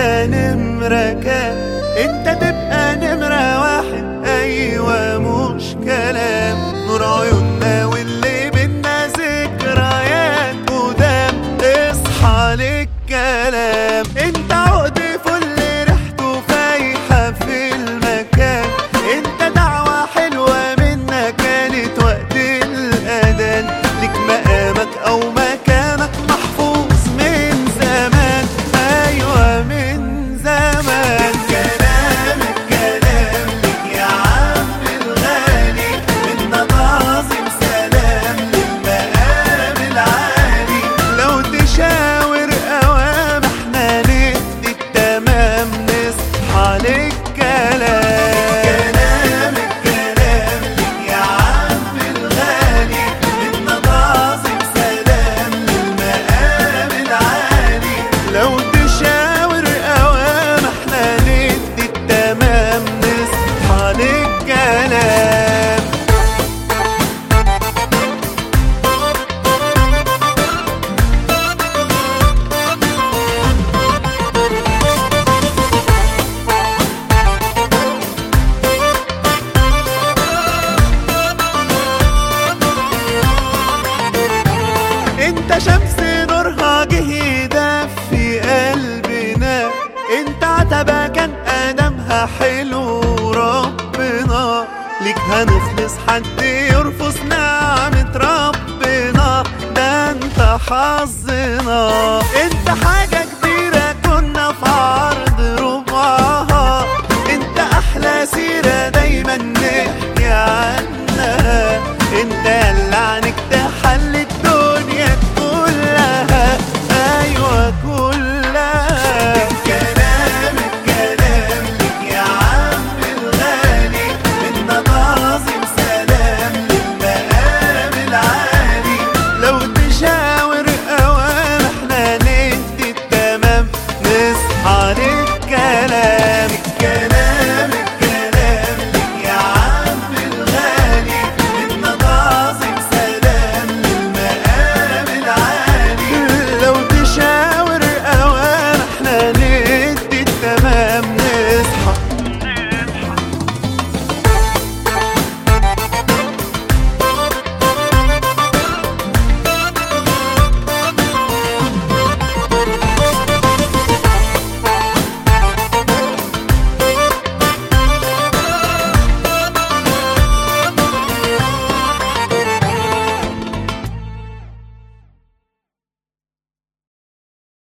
تبقى نمرة كام انت تبقى نمرة واحد ايوه مش كلام نور عيوننا واللي بينا ذكريات قدام اصحى للكلام انت عقد فل ريحته فايحة في المكان انت دعوة حلوة منا كانت وقت الأذان لك مقامك أو مكانك محفوظ من زمان أيوة من زمان كلام الكلام لك يا عم الغالي منا تعظيم سلام للمقام العالي لو تشاور أوام احنا ندي التمام نصحى للكلام كلام الكلام لك يا عم الغالي منا تعظيم سلام للمقام العالي لو تشاور أوام احنا ندي التمام نصحى للكلام انت شمس نورها جه يدفي قلبنا انت عتبة كان ادمها حلو ربنا ليك هنخلص حد يرفض نعمة ربنا ده انت حظنا انت حاجة كبيرة كنا في عرض